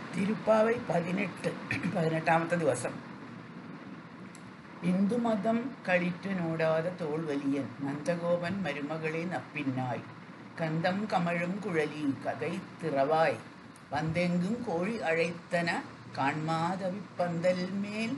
തിരുപ്പാവൈ പതിനെട്ട് പതിനെട്ടാമത്തെ ദിവസം ഹിന്ദുമതം കളിറ്റുനോടാതെ തോൾ വലിയൻ നന്ദഗോപൻ മരുമകളെ നപ്പിന്നായി കന്തം കമഴും കുഴലി കഥൈ തിറവാய் പന്തെങ്കും കോഴി അழைத்தன காண்மாதவிப்பந்தல் மேல்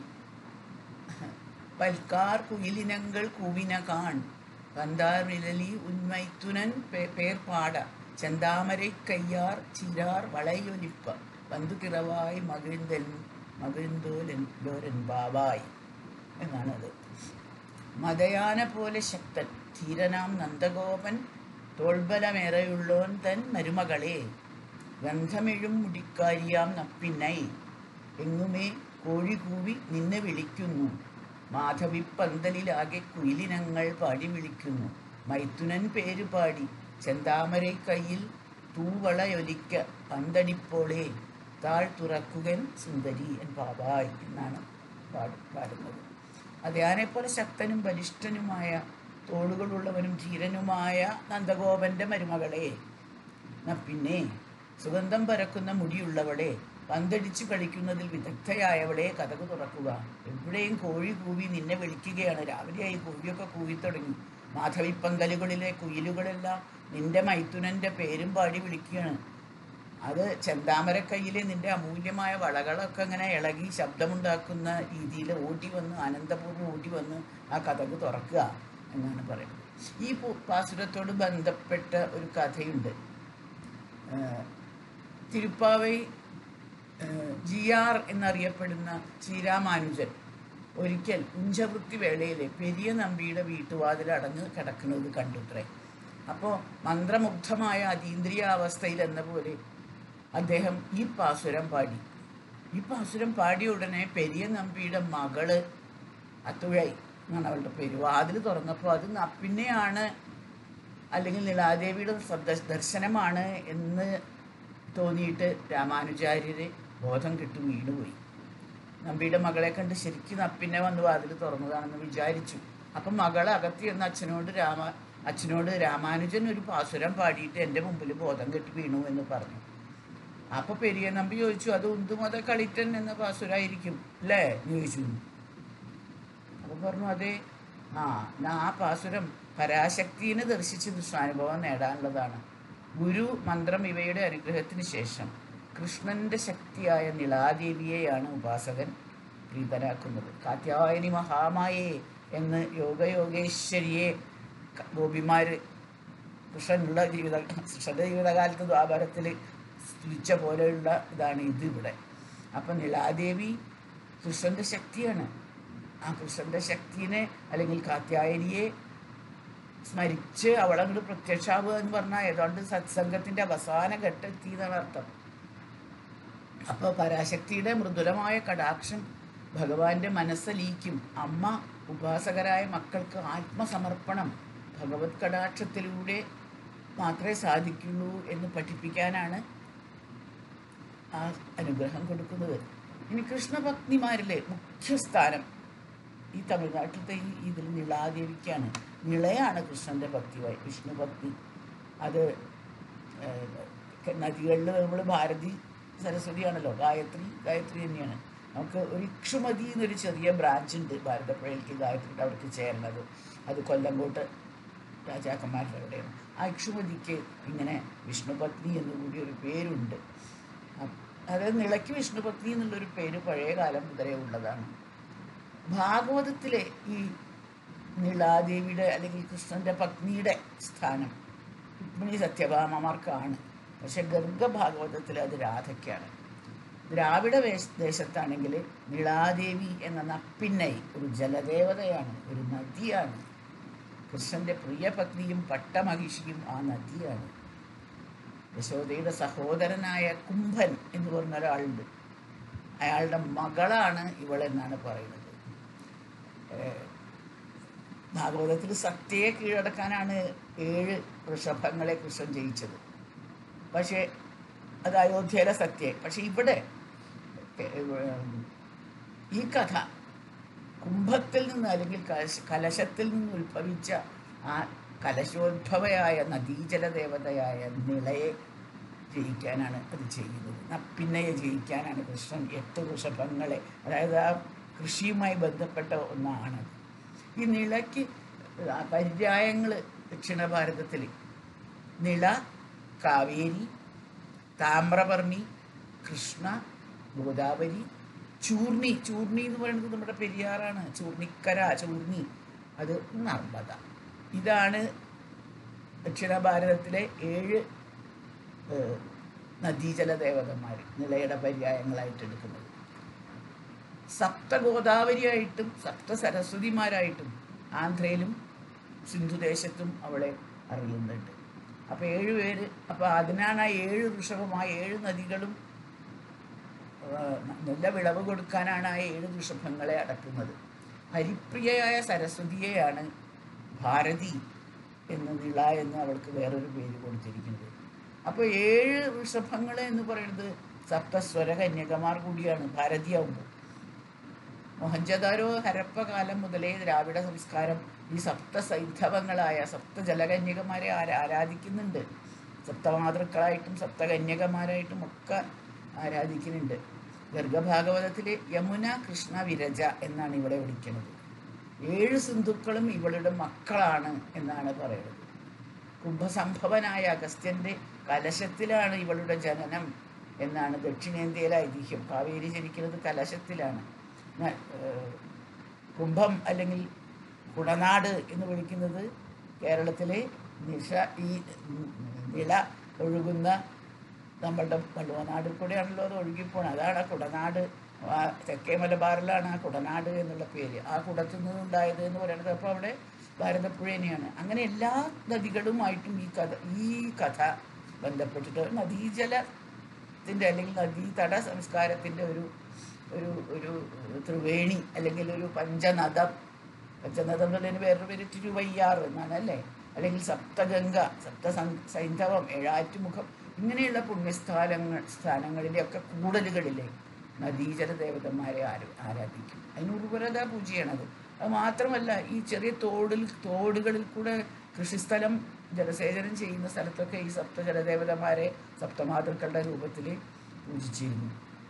பல்கார் குயிலினங்கள் கூவின காண் வந்தார் நிழலி உண்மைத்துனன் பே- பேர் பாட செந்தாமரை கையார் சீரார் வளையொலிப்ப வந்து പിറവായി മകിഴ്ന്തൻ മകിഴ്ന്തോലൻ ബാവായി എന്നാണത് മതയാന പോലെ ശക്തൻ ധീരനാം നന്ദഗോപൻ തോൾബലമേറെയുള്ളോൻ തൻ മരുമകളെ ഗന്ധമെഴും മുടിക്കാരിയാം നപ്പിന്നൈ എങ്ങുമേ കോഴി കൂവി നിന്നെ വിളിക്കുന്നു മാധവിപ്പന്തലിലാകെ കുയിലിനങ്ങൾ പാടി വിളിക്കുന്നു മൈത്തുനൻ പേര് പാടി ചെന്താമരൈ കയ്യിൽ തൂവളയൊലിക്ക പന്തടിപ്പോളേ താഴ് തുറക്കുകൻ സുന്ദരി എൻ പാവായി എന്നാണ് പാട് പാടുന്നത് അതേപോലെ ശക്തനും ബലിഷ്ഠനുമായ തോളുകളുള്ളവനും ധീരനുമായ നന്ദഗോപന്റെ മരുമകളെ ന പിന്നെ സുഗന്ധം പരക്കുന്ന മുടിയുള്ളവളെ പന്തടിച്ചു കളിക്കുന്നതിൽ വിദഗ്ധയായവളെ കഥകു തുറക്കുക എവിടെയും കോഴി കൂവി നിന്നെ വിളിക്കുകയാണ് രാവിലെയായി കോഴിയൊക്കെ കൂവി തുടങ്ങി മാധവിപ്പന്തലുകളിലെ കുയിലുകളെല്ലാം നിന്റെ മൈത്തുനന്റെ പേരും പാടി വിളിക്കുകയാണ് അത് ചെന്താമരക്കയ്യിലെ നിന്റെ അമൂല്യമായ വളകളൊക്കെ ഇങ്ങനെ ഇളകി ശബ്ദമുണ്ടാക്കുന്ന രീതിയിൽ ഓടി വന്ന് ആനന്ദപൂർവ്വം ഓടി വന്ന് ആ കഥക് തുറക്കുക എന്നാണ് പറയുന്നത് ഈ പു- പാസുരത്തോട് ബന്ധപ്പെട്ട ഒരു കഥയുണ്ട് ഏഹ് തിരുപ്പാവൈ ഏഹ് ജി ആർ എന്നറിയപ്പെടുന്ന ശ്രീരാമാനുജൻ ഒരിക്കൽ ഉഞ്ചവൃത്തി വേളയിലെ പെരിയ നമ്പിയുടെ വീട്ടുവാതിൽ അടഞ്ഞ് കിടക്കുന്നത് കണ്ടുത്രേ അപ്പോൾ മന്ത്രമുഗ്ധമായ അതീന്ദ്രിയ അവസ്ഥയിൽ എന്ന പോലെ അദ്ദേഹം ഈ പാസുരം പാടി ഈ പാസുരം പാടിയ ഉടനെ പെരിയ നമ്പിയുടെ മകള് അത്തുഴൈ എന്നാണ് അവളുടെ പേര് വാതിൽ തുറന്നപ്പോൾ അത് നപ്പിന്നെയാണ് അല്ലെങ്കിൽ നിലാദേവിയുടെ സദ- ദർശനമാണ് എന്ന് തോന്നിയിട്ട് രാമാനുചാര്യര് ബോധം കിട്ടി വീണുപോയി നമ്പിയുടെ മകളെ കണ്ട് ശരിക്കും നപ്പിന്നെ വന്ന് വാതിൽ തുറന്നതാണെന്ന് വിചാരിച്ചു അപ്പം മകൾ അകത്തി എന്ന് അച്ഛനോട് രാമ അച്ഛനോട് രാമാനുജൻ ഒരു പാസുരം പാടിയിട്ട് എൻ്റെ മുമ്പിൽ ബോധം കെട്ടി വീണു എന്ന് പറഞ്ഞു അപ്പൊ പെരിയ നമ്പി ചോദിച്ചു അത് ഉന്തുമത കളിറ്റൻ എന്ന പാസുരായിരിക്കും അല്ലേ എന്ന് ചോദിച്ചു അപ്പൊ പറഞ്ഞു അതെ ആ എന്നാ ആ പാസുരം പരാശക്തിനെ ദർശിച്ച് ദൃഷ്ടാനുഭവം നേടാനുള്ളതാണ് ഗുരു മന്ത്രം ഇവയുടെ അനുഗ്രഹത്തിന് ശേഷം കൃഷ്ണന്റെ ശക്തിയായ നിളാദേവിയെയാണ് ഉപാസകൻ പ്രീതനാക്കുന്നത് കാത്യായനി മഹാമായേ എന്ന് യോഗയോഗേശ്വരിയെ ക- ഗോപിമാര് കൃഷ്ണനുള്ള ജീവിത കൃഷ്ണന്റെ ജീവിതകാലത്ത് ദ്വാപരത്തിൽ സ്തുതിച്ച പോലെയുള്ള ഇതാണ് ഇത് ഇവിടെ അപ്പം നിളാദേവി കൃഷ്ണന്റെ ശക്തിയാണ് ആ കൃഷ്ണന്റെ ശക്തിനെ അല്ലെങ്കിൽ കാത്യായനിയെ സ്മരിച്ച് അവളങ്ങോട്ട് പ്രത്യക്ഷാവുക എന്ന് പറഞ്ഞാൽ ഏതാണ്ട് സത്സംഗത്തിന്റെ അവസാന ഘട്ടെത്തി എന്നാണ് അർത്ഥം അപ്പോൾ പരാശക്തിയുടെ മൃദുലമായ കടാക്ഷം ഭഗവാന്റെ മനസ്സലിയിക്കും അമ്മ ഉപാസകരായ മക്കൾക്ക് ആത്മസമർപ്പണം ഭഗവത് കടാക്ഷത്തിലൂടെ മാത്രമേ സാധിക്കുള്ളൂ എന്ന് പഠിപ്പിക്കാനാണ് ആ അനുഗ്രഹം കൊടുക്കുന്നത് ഇനി കൃഷ്ണഭക്തിമാരിലെ മുഖ്യസ്ഥാനം ഈ തമിഴ്നാട്ടിലത്തെ ഈ ഇതിൽ നിളാദേവിക്കാണ് നിളയാണ് കൃഷ്ണന്റെ ഭക്തിയായി വിഷ്ണു ഭക്തി അത് ഏഹ്, നദികളിൽ നമ്മൾ ഭാരതി സരസ്വതിയാണല്ലോ ഗായത്രി ഗായത്രി തന്നെയാണ് നമുക്ക് ഒരു ഇക്ഷുമതി എന്നൊരു ചെറിയ ബ്രാഞ്ച് ഉണ്ട് ഭാരതപ്പുഴയിലേക്ക് ഗായത്രിയുടെ അവിടേക്ക് ചേർന്നത് അത് കൊല്ലങ്കോട്ട് രാജാക്കന്മാരുടെ അവിടെയാണ് ആ ഇക്ഷുമതിക്ക് ഇങ്ങനെ വിഷ്ണുപത്നി എന്നുകൂടി ഒരു പേരുണ്ട് അ- അതായത് നിളയ്ക്ക് വിഷ്ണുപത്നി എന്നുള്ളൊരു പേര് പഴയ കാലം മുതലേ ഉള്ളതാണ് ഭാഗവതത്തിലെ ഈ നിളാദേവിയുടെ അല്ലെങ്കിൽ കൃഷ്ണന്റെ പത്നിയുടെ സ്ഥാനം രുക്മിണി സത്യഭാമമാർക്കാണ് പക്ഷെ ഗർഗഭാഗവതത്തിൽ അത് രാധയ്ക്കാണ് ദ്രാവിഡ വേഷ- ദേശത്താണെങ്കിൽ നിളാദേവി എന്ന നപ്പിന്നൈ ഒരു ജലദേവതയാണ് ഒരു നദിയാണ് കൃഷ്ണന്റെ പ്രിയപത്നിയും പട്ടമഹിഷിയും ആ നദിയാണ് യശോദയുടെ സഹോദരനായ കുംഭൻ എന്ന് പറഞ്ഞ ഒരാളുണ്ട് അയാളുടെ മകളാണ് ഇവളെന്നാണ് പറയുന്നത് ഏഹ് ഭാഗവതത്തിൽ സത്യയെ കീഴടക്കാനാണ് ഏഴ് വൃഷഭങ്ങളെ കൃഷ്ണൻ ജയിച്ചത് പക്ഷേ അത് അയോധ്യയിലെ സത്യ പക്ഷെ ഇവിടെ ഏഹ്, ഈ കഥ കുംഭത്തിൽ നിന്ന് അല്ലെങ്കിൽ കലശ കലശത്തിൽ നിന്ന് ഉത്ഭവിച്ച ആ കലശോദ്ഭവയായ നദീജല ദേവതയായ നിളയെ ജയിക്കാനാണ് അത് ചെയ്യുന്നത് നപ്പിന്നയെ ജയിക്കാനാണ് കൃഷ്ണൻ എട്ട് വൃഷഭങ്ങളെ അതായത് ആ കൃഷിയുമായി ബന്ധപ്പെട്ട ഒന്നാണത് ഈ നിളയ്ക്ക് പര്യായങ്ങൾ ദക്ഷിണ ഭാരതത്തിൽ നിള കാവേരി താമ്രപർണി കൃഷ്ണ ഗോദാവരി ചൂർണി ചൂർണി എന്ന് പറയുന്നത് നമ്മുടെ പെരിയാറാണ് ചൂർണിക്കര ചൂർണി അത് നർമ്മദ ഇതാണ് ദക്ഷിണ ഭാരതത്തിലെ ഏഴ് ഏഹ്, നദീജല ദേവതന്മാർ നിളയുടെ പര്യായങ്ങളായിട്ട് എടുക്കുന്നത് സപ്തഗോദാവരിയായിട്ടും സപ്ത സരസ്വതിമാരായിട്ടും ആന്ധ്രയിലും സിന്ധുദേശത്തും അവളെ അറിയുന്നുണ്ട് അപ്പോൾ ഏഴ് പേര് അപ്പോൾ അതിനാണ് ആ ഏഴ് ഋഷഭം ആ ഏഴ് നദികളും ആ, നല്ല വിളവ് കൊടുക്കാനാണ് ആ ഏഴ് ഋഷഭങ്ങളെ അടക്കുന്നത് ഹരിപ്രിയയായ സരസ്വതിയെയാണ് ഭാരതി എന്ന് നിള എന്ന് അവൾക്ക് വേറൊരു പേര് കൊടുത്തിരിക്കുന്നത് അപ്പോൾ ഏഴ് ഋഷഭങ്ങൾ എന്ന് പറയുന്നത് സപ്തസ്വര കന്യകമാർ കൂടിയാണ് ഭാരതിയാവുമ്പോൾ മൊഹഞ്ചദാരോ ഹരപ്പ കാലം മുതലേ ദ്രാവിഡ സംസ്കാരം ഈ സപ്ത സൈന്ധവങ്ങളായ സപ്ത ജലകന്യകമാരെ ആരാ ആരാധിക്കുന്നുണ്ട് സപ്തമാതൃക്കളായിട്ടും സപ്തകന്യകമാരായിട്ടും ഒക്കെ ആരാധിക്കുന്നുണ്ട് ഗർഗഭാഗവതത്തിലെ യമുന കൃഷ്ണ വിരജ എന്നാണ് ഇവിടെ വിളിക്കുന്നത് ഏഴ് സിന്ധുക്കളും ഇവളുടെ മക്കളാണ് എന്നാണ് പറയുന്നത് കുംഭസംഭവനായ അഗസ്ത്യന്റെ കലശത്തിലാണ് ഇവളുടെ ജനനം എന്നാണ് ദക്ഷിണേന്ത്യയിലെ ഐതിഹ്യം കാവേരി ജനിക്കുന്നത് കലശത്തിലാണ് ന- ഏഹ് കുംഭം അല്ലെങ്കിൽ കുടനാട് എന്ന് വിളിക്കുന്നത് കേരളത്തിലെ നിഷ ഈ നിള ഒഴുകുന്ന നമ്മളുടെ വള്ളുവനാടിൽ കൂടെയാണല്ലോ അത് ഒഴുകിപ്പോണത് അതാണ് ആ കുടനാട് ആ തെക്കേ മലബാറിലാണ് ആ കുടനാട് എന്നുള്ള പേര് ആ കുടത്തു നിന്നുണ്ടായത് എന്ന് പറയുന്നത് അപ്പോൾ അവിടെ ഭാരതപ്പുഴ തന്നെയാണ് അങ്ങനെ എല്ലാ നദികളുമായിട്ടും ഈ കഥ ഈ കഥ ബന്ധപ്പെട്ടിട്ട് നദീജലത്തിൻ്റെ അല്ലെങ്കിൽ നദീതട സംസ്കാരത്തിൻ്റെ ഒരു ഒരു ഒരു ത്രിവേണി അല്ലെങ്കിൽ ഒരു പഞ്ചനദം പഞ്ചനദം എന്നുള്ളതിന് വേറൊരു പേര് തിരുവയ്യാർ എന്നാണ് അല്ലേ അല്ലെങ്കിൽ സപ്തഗംഗ സപ്ത സം- സൈന്ധവം ഏഴാറ്റുമുഖം ഇങ്ങനെയുള്ള പുണ്യസ്ഥാനങ്ങൾ സ്ഥാനങ്ങളിലെയൊക്കെ കൂടലുകളിലെ നദീജല ദേവതന്മാരെ ആര് ആരാധിക്കും അതിന് ഉർവരത പൂജയാണത് അത് മാത്രമല്ല ഈ ചെറിയ തോടിൽ തോടുകളിൽ കൂടെ കൃഷിസ്ഥലം ജലസേചനം ചെയ്യുന്ന സ്ഥലത്തൊക്കെ ഈ സപ്ത ജലദേവതന്മാരെ സപ്തമാതൃക്കളുടെ രൂപത്തിൽ പൂജിച്ചിരുന്നു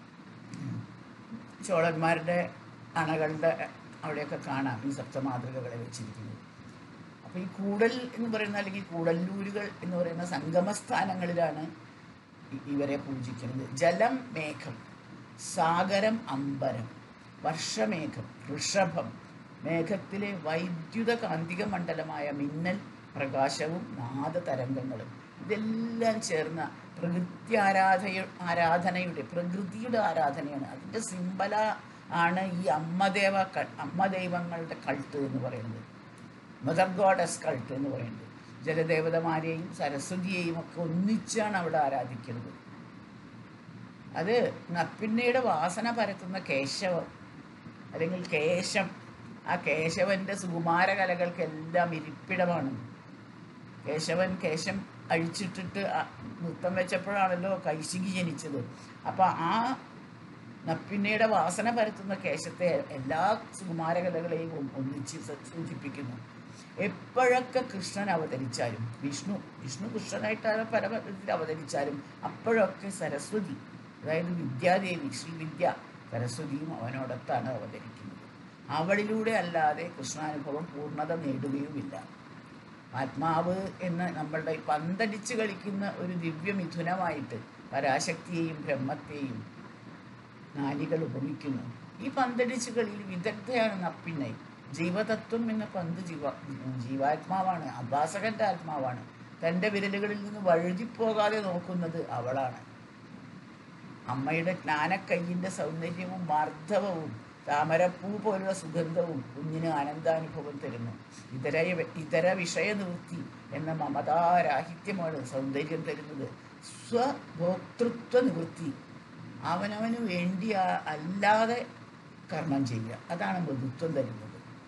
ചോളന്മാരുടെ അണകളുടെ അവിടെയൊക്കെ കാണാം ഈ സപ്തമാതൃകകളെ വെച്ചിരിക്കുന്നത് അപ്പോൾ ഈ കൂടൽ എന്ന് പറയുന്ന അല്ലെങ്കിൽ കൂടല്ലൂരുകൾ എന്ന് പറയുന്ന സംഗമസ്ഥാനങ്ങളിലാണ് ഇ- ഇവരെ പൂജിക്കുന്നത് ജലം മേഘം സാഗരം അമ്പരം വർഷമേഘം ഋഷഭം മേഘത്തിലെ വൈദ്യുത കാന്തിക മണ്ഡലമായ മിന്നൽ പ്രകാശവും നാദതരംഗങ്ങളും ഇതെല്ലാം ചേർന്ന പ്രകൃതി ആരാധയ ആരാധനയുടെ പ്രകൃതിയുടെ ആരാധനയാണ് അതിൻ്റെ സിമ്പല ആണ് ഈ അമ്മദേവ ക- അമ്മ ദൈവങ്ങളുടെ കൾട്ട് എന്ന് പറയുന്നത് മദർ ഗോഡസ് കൾട്ട് എന്ന് പറയുന്നത് ജലദേവതമാരെയും സരസ്വതിയെയും ഒക്കെ ഒന്നിച്ചാണ് അവിടെ ആരാധിക്കുന്നത് അത് നപ്പിന്നയുടെ വാസന പരത്തുന്ന കേശവം അല്ലെങ്കിൽ കേശം ആ കേശവന്റെ സുകുമാര കലകൾക്കെല്ലാം ഇരിപ്പിടമാണ് കേശവൻ കേശം അഴിച്ചിട്ടിട്ട് ആ നൃത്തം വെച്ചപ്പോഴാണല്ലോ കൈശികി ജനിച്ചത് അപ്പം ആ നപ്പിന്നയുടെ വാസന പരത്തുന്ന കേശത്തെ എല്ലാ സുകുമാരകലകളെയും ഒ- ഒന്നിച്ച് സ- സൂചിപ്പിക്കുന്നു എപ്പോഴൊക്കെ കൃഷ്ണൻ അവതരിച്ചാലും വിഷ്ണു വിഷ്ണു കൃഷ്ണനായിട്ടാണ് പല ഇതിൽ അവതരിച്ചാലും അപ്പോഴൊക്കെ സരസ്വതി അതായത് വിദ്യാദേവി ശ്രീവിദ്യ സരസ്വതിയും അവനോടൊത്താണ് അവതരിക്കുന്നത് അവളിലൂടെ അല്ലാതെ കൃഷ്ണാനുഭവം പൂർണ്ണത നേടുകയുമില്ല ആത്മാവ് എന്ന നമ്മളുടെ ഈ പന്തടിച്ച് കളിക്കുന്ന ഒരു ദിവ്യമിഥുനമായിട്ട് പരാശക്തിയെയും ബ്രഹ്മത്തെയും നാലികൾ ഉപമിക്കുന്നു ഈ പന്തടിച്ച് കളിയിൽ വിദഗ്ധയാണ് നപ്പിന്നെ ജീവതത്വം എന്ന പന്ത് ജീവ ജീവാത്മാവാണ് അഭാസകന്റെ ആത്മാവാണ് തൻ്റെ വിരലുകളിൽ നിന്ന് വഴുതിപ്പോകാതെ നോക്കുന്നത് അവളാണ് അമ്മയുടെ ജ്ഞാനക്കയ്യിൻ്റെ സൗന്ദര്യവും മാർദ്ദവവും താമരപ്പൂ പോലുള്ള സുഗന്ധവും കുഞ്ഞിന് ആനന്ദാനുഭവം തരുന്നു ഇതര ഇതര വിഷയനിവൃത്തി എന്ന മമതാരാഹിത്യമാണ് സൗന്ദര്യം തരുന്നത് സ്വഭോക്തൃത്വ നിവൃത്തി അവനവന് വേണ്ടി ആ- അല്ലാതെ കർമ്മം ചെയ്യുക അതാണ് ബന്ധുത്വം തരുന്നത്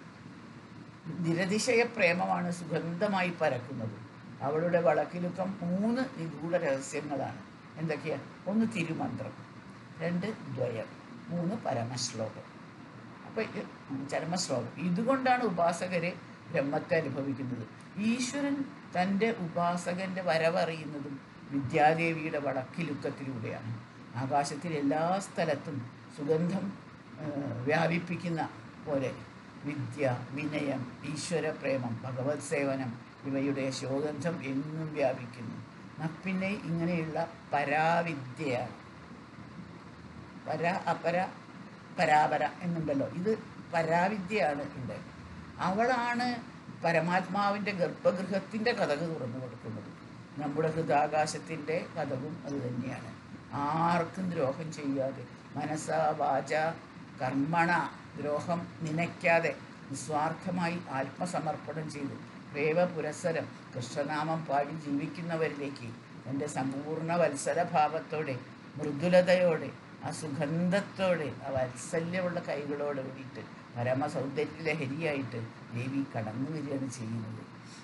നിരതിശയ പ്രേമമാണ് സുഗന്ധമായി പരക്കുന്നത് അവളുടെ വളക്കിലുക്കം മൂന്ന് നിഗൂഢ രഹസ്യങ്ങളാണ് എന്തൊക്കെയാ ഒന്ന് തിരുമന്ത്രം രണ്ട് ദ്വയം മൂന്ന് പരമശ്ലോകം അപ്പോൾ ചരമശ്ലോകം ഇതുകൊണ്ടാണ് ഉപാസകരെ ബ്രഹ്മത്തെ അനുഭവിക്കുന്നത് ഈശ്വരൻ തൻ്റെ ഉപാസകന്റെ വരവറിയുന്നതും വിദ്യാദേവിയുടെ വടക്കിലുക്കത്തിലൂടെയാണ് ആകാശത്തിൽ എല്ലാ സ്ഥലത്തും സുഗന്ധം ആ, വ്യാപിപ്പിക്കുന്ന പോലെ വിദ്യ വിനയം ഈശ്വരപ്രേമം ഭഗവത് സേവനം ഇവയുടെ ശോഗന്ധം എങ്ങും വ്യാപിക്കുന്നു നപ്പിന്നെ ഇങ്ങനെയുള്ള പരാവിദ്യയാണ് പര അപര പരാപര എന്നുണ്ടല്ലോ ഇത് പരാവിദ്യയാണ് ഇവിടെ അവളാണ് പരമാത്മാവിൻ്റെ ഗർഭഗൃഹത്തിൻ്റെ കഥക് തുറന്നു കൊടുക്കുന്നത് നമ്മുടെ ഹൃദാകാശത്തിൻ്റെ കഥകും അത് തന്നെയാണ് ആർക്കും ദ്രോഹം ചെയ്യാതെ മനസ്സ വാച കർമ്മണ ദ്രോഹം നനയ്ക്കാതെ നിസ്വാർത്ഥമായി ആത്മസമർപ്പണം ചെയ്ത് പ്രേമപുരസരം കൃഷ്ണനാമം പാടി ജീവിക്കുന്നവരിലേക്ക് എൻ്റെ സമ്പൂർണ്ണ വത്സരഭാവത്തോടെ മൃദുലതയോടെ ആ സുഗന്ധത്തോടെ ആ വാത്സല്യമുള്ള കൈകളോട് കൂടിയിട്ട് പരമസൗന്ദര്യ ലഹരിയായിട്ട് ദേവി കടന്നു വരികയാണ് ചെയ്യുന്നത്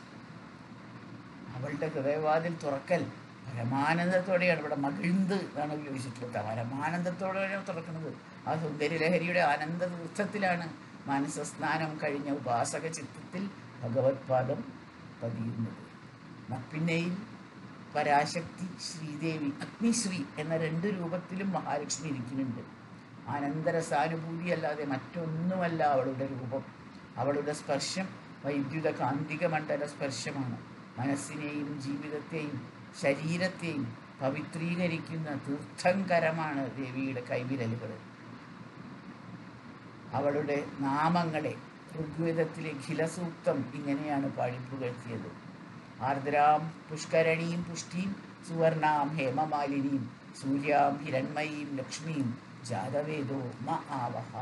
അവളുടെ ഹൃദയവാതിൽ തുറക്കൽ പരമാനന്ദത്തോടെയാണ് ഇവിടെ മകിഴ്ന്ന് എന്നാണ് ഉപയോഗിച്ചിട്ടുള്ളത് പരമാനന്ദത്തോടെയാണ് തുറക്കുന്നത് ആ സുന്ദരി ലഹരിയുടെ ആനന്ദ തീർത്ഥത്തിലാണ് മാനസസ്നാനം കഴിഞ്ഞ ഉപാസക ചിത്തത്തിൽ ഭഗവത് പാദം പതിയുന്നത് നപ്പിന്നെയിൽ പരാശക്തി ശ്രീദേവി അഗ്നിശ്രീ എന്ന രണ്ട് രൂപത്തിലും മഹാലക്ഷ്മി ഇരിക്കുന്നുണ്ട് ആനന്ദര സാനുഭൂതി അല്ലാതെ മറ്റൊന്നുമല്ല അവളുടെ രൂപം അവളുടെ സ്പർശം വൈദ്യുത കാന്തിക മണ്ഡല സ്പർശമാണ് മനസ്സിനെയും ജീവിതത്തെയും ശരീരത്തെയും പവിത്രീകരിക്കുന്ന തീർത്ഥങ്കരമാണ് ദേവിയുടെ കൈവിരലുകൾ അവളുടെ നാമങ്ങളെ ഋഗ്വേദത്തിലെ ഖിലസൂക്തം ഇങ്ങനെയാണ് പാടിപ്പുകഴ്ത്തിയത് ആർദ്രാം പുഷ്കരണീം പുഷ്ടീം സുവർണാം ഹേമമാലിനീം സൂര്യാം ഹിരൺമയീം ലക്ഷ്മീം ജാതവേദോ മ ആവഹ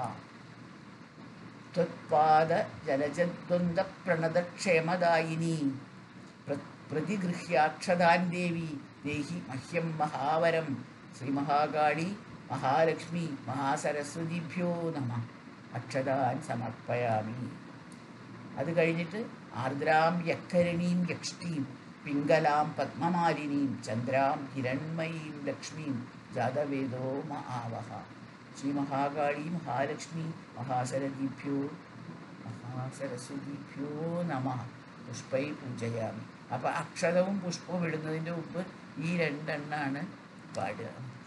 ത്വത്പാദ ജലജദ്വന്ദ് പ്രണതക്ഷേമദായിനി പ്രതിഗൃഹ്യാക്ഷതാൻ ദേവി ദേഹി മഹ്യം മഹാവരം ശ്രീമഹാകാളി മഹാലക്ഷ്മി മഹാസരസ്വതിഭ്യോ നമ അക്ഷതാൻ സമർപ്പയാമി അത് കഴിഞ്ഞിട്ട് ആർദ്രാം യക്കരണീം യക്ഷ്ടീം പിംഗലാം പത്മമാലിനീം ചന്ദ്രാം ഹിരൺമയീം ലക്ഷ്മീം ജാതവേദോ മ ആവഹ ശ്രീ മഹാകാളി മഹാലക്ഷ്മി മഹാസരദിഭ്യോ മഹാസരസ്വതിഭ്യോ നമ പുഷ്പൈ പൂജയാമി അപ്പം അക്ഷതവും പുഷ്പവും ഇടുന്നതിൻ്റെ മുമ്പ് ഈ രണ്ടെണ്ണാണ് പാടുക